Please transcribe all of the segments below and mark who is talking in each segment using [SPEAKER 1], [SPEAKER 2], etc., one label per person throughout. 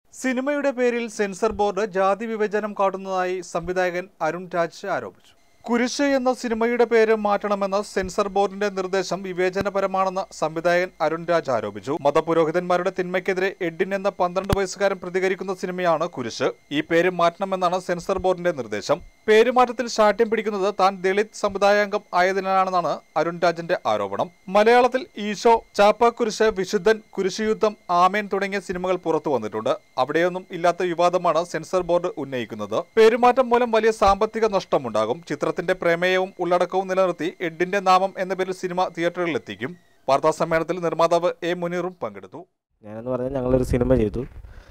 [SPEAKER 1] സിനിമയുടെ പേരിൽ censor board ജാതി വിവേചനം കാട്ടുന്നതായി സംവിധായകൻ അരുൺ രാജ് ആരോപിച്ചു കുരിശ് എന്ന സിനിമയുടെ പേര് മാറ്റണമെന്ന സെൻസർ ബോർഡിന്റെ നിർദ്ദേശം വിവേചനപരമാണെന്ന് സംവിധായകൻ അരുൺ രാജ് ആരോപിച്ചു മതപുരോഹിതന്മാരുടെ തിന്മയ്ക്കെതിരെ എഡിൻ എന്ന പന്ത്രണ്ട് വയസ്സുകാരൻ പ്രതികരിക്കുന്ന സിനിമയാണ് കുരിശ് ഈ പേര് മാറ്റണമെന്നാണ് സെൻസർ ബോർഡിന്റെ നിർദ്ദേശം പേരുമാറ്റത്തിൽ ശാഠ്യം പിടിക്കുന്നത് താൻ ദളിത് സമുദായാംഗം ആയതിനാലാണെന്നാണ് അരുൺ രാജിന്റെ ആരോപണം മലയാളത്തിൽ ഈശോ ചാപ്പാക്കുരിശ് വിശുദ്ധൻ കുരിശുയുദ്ധം ആമേൻ തുടങ്ങിയ സിനിമകൾ പുറത്തു വന്നിട്ടുണ്ട് അവിടെയൊന്നും ഇല്ലാത്ത വിവാദമാണ് സെൻസർ ബോർഡ് ഉന്നയിക്കുന്നത് പേരുമാറ്റം മൂലം വലിയ സാമ്പത്തിക നഷ്ടമുണ്ടാകും ചിത്രത്തിന്റെ പ്രമേയവും ഉള്ളടക്കവും നിലനിർത്തി എഡിന്റെ നാമം എന്ന പേരിൽ സിനിമ തിയേറ്ററുകളിലെത്തിക്കും വാർത്താ സമ്മേളനത്തിൽ നിർമ്മാതാവ് എ മുനീറും പങ്കെടുത്തു
[SPEAKER 2] ഞാനെന്ന് പറഞ്ഞാൽ ഞങ്ങളൊരു സിനിമ ചെയ്തു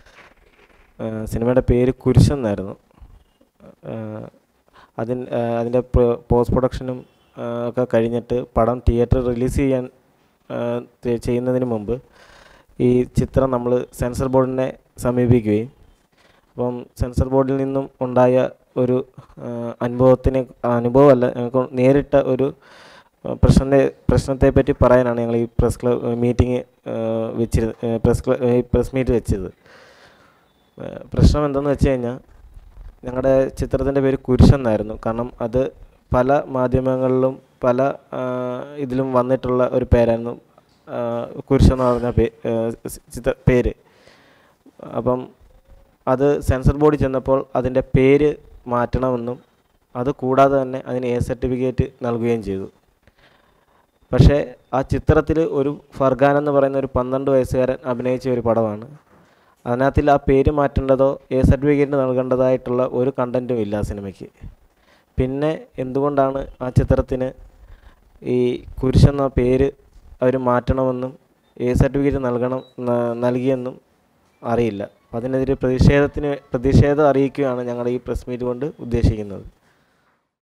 [SPEAKER 2] ആ, സിനിമയുടെ പേര് കുരിശെന്നായിരുന്നു ആ, അതിൻ ആ, അതിൻ്റെ പോസ്റ്റ് പ്രൊഡക്ഷനും ആ, ഒക്കെ കഴിഞ്ഞിട്ട് പടം തിയേറ്റർ റിലീസ് ചെയ്യാൻ ആ, തെ- ചെയ്യുന്നതിന് മുമ്പ് ഈ ചിത്രം നമ്മൾ സെൻസർ ബോർഡിനെ സമീപിക്കുകയും അപ്പം സെൻസർ ബോർഡിൽ നിന്നും ഉണ്ടായ ഒരു ആ, അനുഭവത്തിന് അനുഭവമല്ല ഞങ്ങൾക്ക് നേരിട്ട ഒരു ആ, പ്രശ്നത്തെ പ്രശ്നത്തെപ്പറ്റി പറയാനാണ് ഞങ്ങൾ ഈ പ്രസ് ക്ലബ് മീറ്റിംഗ് വെച്ചിരുന്നത് പ്രസ് ക്ലബ് ഈ പ്രസ് മീറ്റ് വെച്ചത് ആ, പ്രശ്നം എന്തെന്ന് വെച്ച് കഴിഞ്ഞാൽ ഞങ്ങളുടെ ചിത്രത്തിൻ്റെ പേര് കുരിശെന്നായിരുന്നു കാരണം അത് പല മാധ്യമങ്ങളിലും പല ആ, ഇതിലും വന്നിട്ടുള്ള ഒരു പേരായിരുന്നു ആ, കുരിശെന്ന് പറഞ്ഞ പേ ആ, സ് ചിത്ര പേര് അപ്പം അത് സെൻസർ ബോർഡിൽ ചെന്നപ്പോൾ അതിൻ്റെ പേര് മാറ്റണമെന്നും അത് കൂടാതെ തന്നെ അതിന് എ സർട്ടിഫിക്കറ്റ് നൽകുകയും ചെയ്തു പക്ഷേ ആ ചിത്രത്തിൽ ഒരു ഫർഖാൻ എന്ന് പറയുന്ന ഒരു പന്ത്രണ്ട് വയസ്സുകാരൻ അഭിനയിച്ച ഒരു പടമാണ് അതിനകത്തിൽ ആ പേര് മാറ്റേണ്ടതോ എ സർട്ടിഫിക്കറ്റ് നൽകേണ്ടതായിട്ടുള്ള ഒരു കണ്ടൻറ്റും ഇല്ല ആ സിനിമയ്ക്ക് പിന്നെ എന്തുകൊണ്ടാണ് ആ ചിത്രത്തിന് ഈ കുരിശെന്ന പേര് അവർ മാറ്റണമെന്നും എ സർട്ടിഫിക്കറ്റ് നൽകണം ന- നൽകിയെന്നും അറിയില്ല അപ്പം അതിനെതിരെ പ്രതിഷേധത്തിന് പ്രതിഷേധം അറിയിക്കുകയാണ് ഞങ്ങൾ ഈ പ്രസ് മീറ്റ് കൊണ്ട് ഉദ്ദേശിക്കുന്നത്